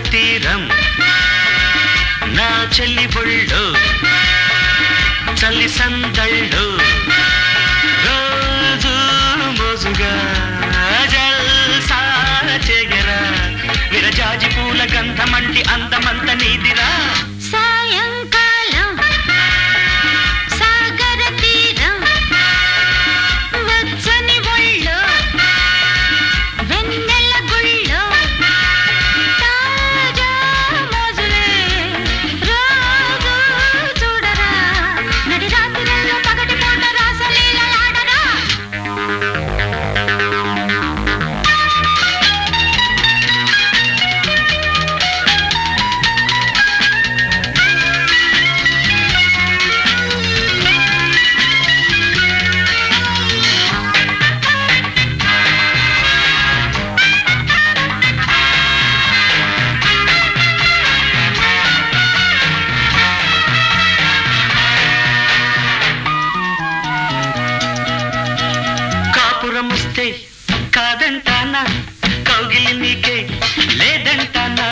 తీరం నా చెల్లి బొళ్ళు చల్లి సందళ్ళు రోజు మోజుగా జల్సా చెగరా విరజాజి పూల గంధమంటి అందమంత నీదిరా సాయంకాలం సాగర తీరం వెచ్చని ఒళ్ళో వెన్నెల గుళ్ళో తాజా మోజులే రోజు చూడరా నడి రాత్రిలో పగటి పూట రాసలీలలాడరా కాపురం వస్తే కాదంటానా కౌగిలి నీకే లేదంటానా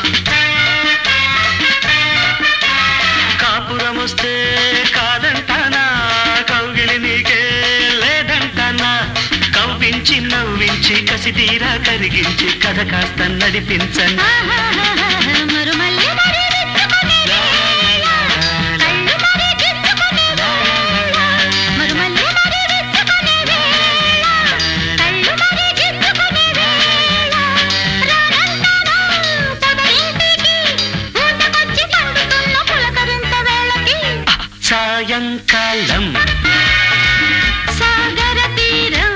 కాపురం వస్తే కాదంటానా కౌగిలి నీకే లేదంటానా కవ్వించి నవ్వించి కసిదీరా కరిగించి కథ కాస్త నడిపించనా మరుమల్లి మరి విచ్చుకునే వేళ, కళ్ళు మరి గిచ్చుకునే వేళ, మరుమల్లి మరి విచ్చుకునే వేళ, కళ్ళు మరి గిచ్చుకునే వేళ, రానంటానా పొదరింటికి, ఊటకొచ్చి పండుతున్న పులకరింత వేళకి, సాయంకాలం సాగర తీరం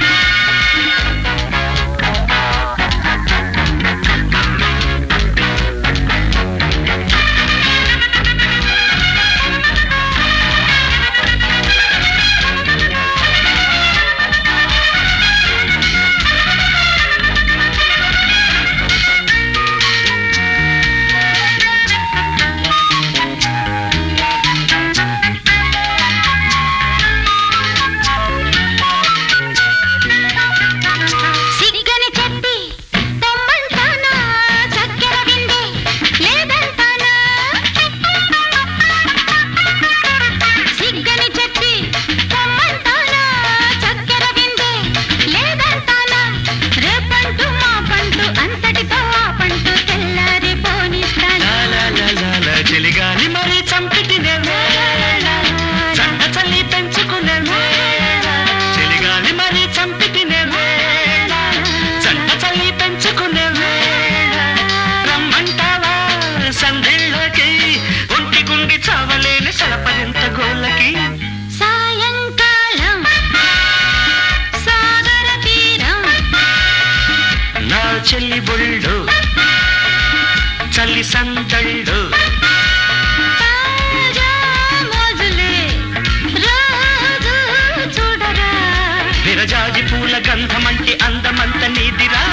సిగ్గని చెప్పి పొమ్మంటానా చక్కెర విందే లేదంటానా సిగ్గని చెప్పి పొమ్మంటానా చక్కెర విందే లేదంటానా రేపంటూ మా పంటూ అంతటితో ఆ పంటూ తెల్లారి పోనిస్తానా లాలాలాలాల చెలిగాలి మరి చంపిటినే చంట చల్లి పెంచుకునే చెలిగాలి మరి చంపిటినే చంట చల్లి పెంచుకునే రమ్మంటావా సందేళ్ళకి ఒంటి గుండి చావలేని సలపరింత గోళ్ళకి సాయంకాలం సాగర తీరం నా చెల్లి బొళ్ళు చల్లి సందళ్ళు తాజా మోజులే రోజు చూడరా విరజాజి పూల గంధమంటి అందమంత నీదిరా